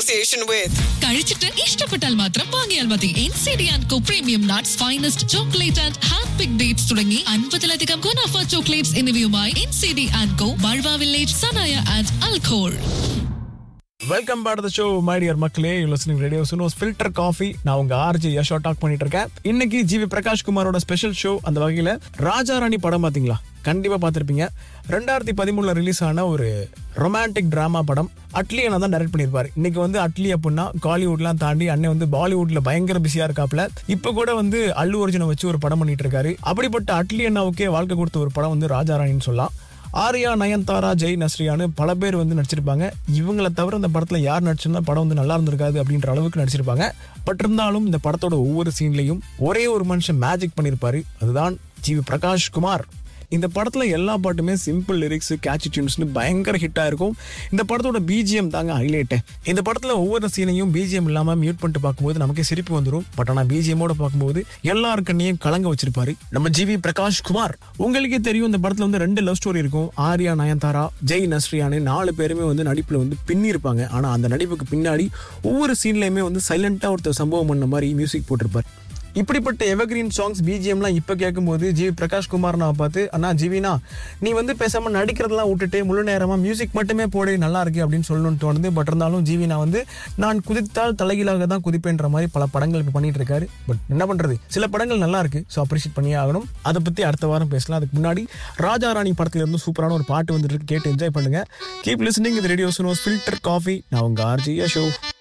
association with. കഴിച്ചിട്ട് ഇഷ്ടപ്പെട്ടാൽ മാത്രം വാങ്ങിയാൽ മതി N C D and co premium nuts finest chocolate and hand pic dates തുടങ്ങി അൻപതിലധികം ഗുണാഫ ചോക്ലേറ്റ്സ് എന്നിവയുമായി N C D and co ബൾവ village സനായ and അൽഖോൾ welcome back the show my dear மக்களே you listening radio Suno's filter coffee நான் உங்க RJ Yasho talk பண்ணிட்டு இருக்கேன் இன்னைக்கு GV Prakash குமாரோட special show அந்த வகையில ராஜா ராணி படம் பாத்தீங்களா கண்டிப்பா பார்த்திருப்பீங்க ரெண்டாயிரத்தி பதிமூணுல ரிலீஸ் ஆன ஒரு ரொமான்டிக் டிராமா படம் அட்லி அண்ணா தான் டைரக்ட் பண்ணியிருப்பாரு இன்னைக்கு வந்து அட்லி அப்படின்னா காலிவுட்லாம் தாண்டி அண்ணன் வந்து பாலிவுட்ல பயங்கர பிஸியா இருக்காப்ல இப்ப கூட வந்து அல்லு அர்ஜுனை வச்சு ஒரு படம் பண்ணிட்டு இருக்காரு அப்படிப்பட்ட அட்லி அண்ணாவுக்கே வாழ்க்கை கொடுத்த ஒரு படம் வந்து ராஜா ராணின்னு சொல்லலாம் ஆர்யா நயன்தாரா ஜெய் நஸ்ரியான்னு பல பேர் வந்து நடிச்சிருப்பாங்க இவங்களை தவிர இந்த படத்துல யார் நடிச்சிருந்தா படம் வந்து நல்லா இருந்திருக்காது அப்படின்ற அளவுக்கு நடிச்சிருப்பாங்க பட் இருந்தாலும் இந்த படத்தோட ஒவ்வொரு சீன்லையும் ஒரே ஒரு மனுஷன் மேஜிக் பண்ணியிருப்பாரு அதுதான் ஜிவி பிரகாஷ் குமார் இந்த படத்துல எல்லா பாட்டுமே சிம்பிள் லிரிக்ஸ் கேட்சி டியூன்ஸ்னு பயங்கர ஹிட் ஆயிருக்கும் இந்த படத்தோட பிஜிஎம் தாங்க ஹைலைட்டு இந்த படத்துல ஒவ்வொரு சீனையும் பிஜிஎம் இல்லாம மியூட் பண்ணிட்டு பார்க்கும்போது நமக்கே சிரிப்பு வந்துடும் பட் ஆனா பிஜிஎம்மோட பார்க்கும்போது எல்லார் கண்ணையும் கலங்க வச்சிருப்பாரு நம்ம ஜிவி பிரகாஷ் குமார் உங்களுக்கே தெரியும் இந்த படத்துல வந்து ரெண்டு லவ் ஸ்டோரி இருக்கும் ஆர்யா நயன்தாரா ஜெய் நஸ்ரியானு நாலு பேருமே வந்து நடிப்புல வந்து பின்னி இருப்பாங்க ஆனா அந்த நடிப்புக்கு பின்னாடி ஒவ்வொரு சீன்லயுமே வந்து சைலண்டா ஒருத்தர் சம்பவம் பண்ண மாதிரி மியூசிக் போட்டிருப்பார் இப்படிப்பட்ட எவர்கிரீன் சாங்ஸ் பிஜிஎம்லாம் இப்போ கேட்கும்போது ஜிவி பிரகாஷ் குமார் நான் பார்த்து அண்ணா ஜிவினா நீ வந்து பேசாம நடிக்கிறதெல்லாம் விட்டுட்டு முழு நேரமா மியூசிக் மட்டுமே போடு நல்லா இருக்கு அப்படின்னு சொல்லணும்னு தோணுது பட் இருந்தாலும் ஜிவினா வந்து நான் குதித்தால் தலைகீழாக தான் குதிப்பேன்ற மாதிரி பல படங்கள் இப்போ பண்ணிட்டு இருக்காரு பட் என்ன பண்றது சில படங்கள் நல்லா இருக்கு ஸோ அப்ரிஷியேட் பண்ணியே ஆகணும் அதை பத்தி அடுத்த வாரம் பேசலாம் அதுக்கு முன்னாடி ராஜா ராணி படத்துல இருந்து சூப்பரான ஒரு பாட்டு வந்துட்டு இருக்கு கேட்டு என்ஜாய் பண்ணுங்க கீப் லிசனிங் இது ரேடியோ சுனோஸ் ஃபில்டர் காஃபி நான் உங்க ஆர்ஜி ஷோ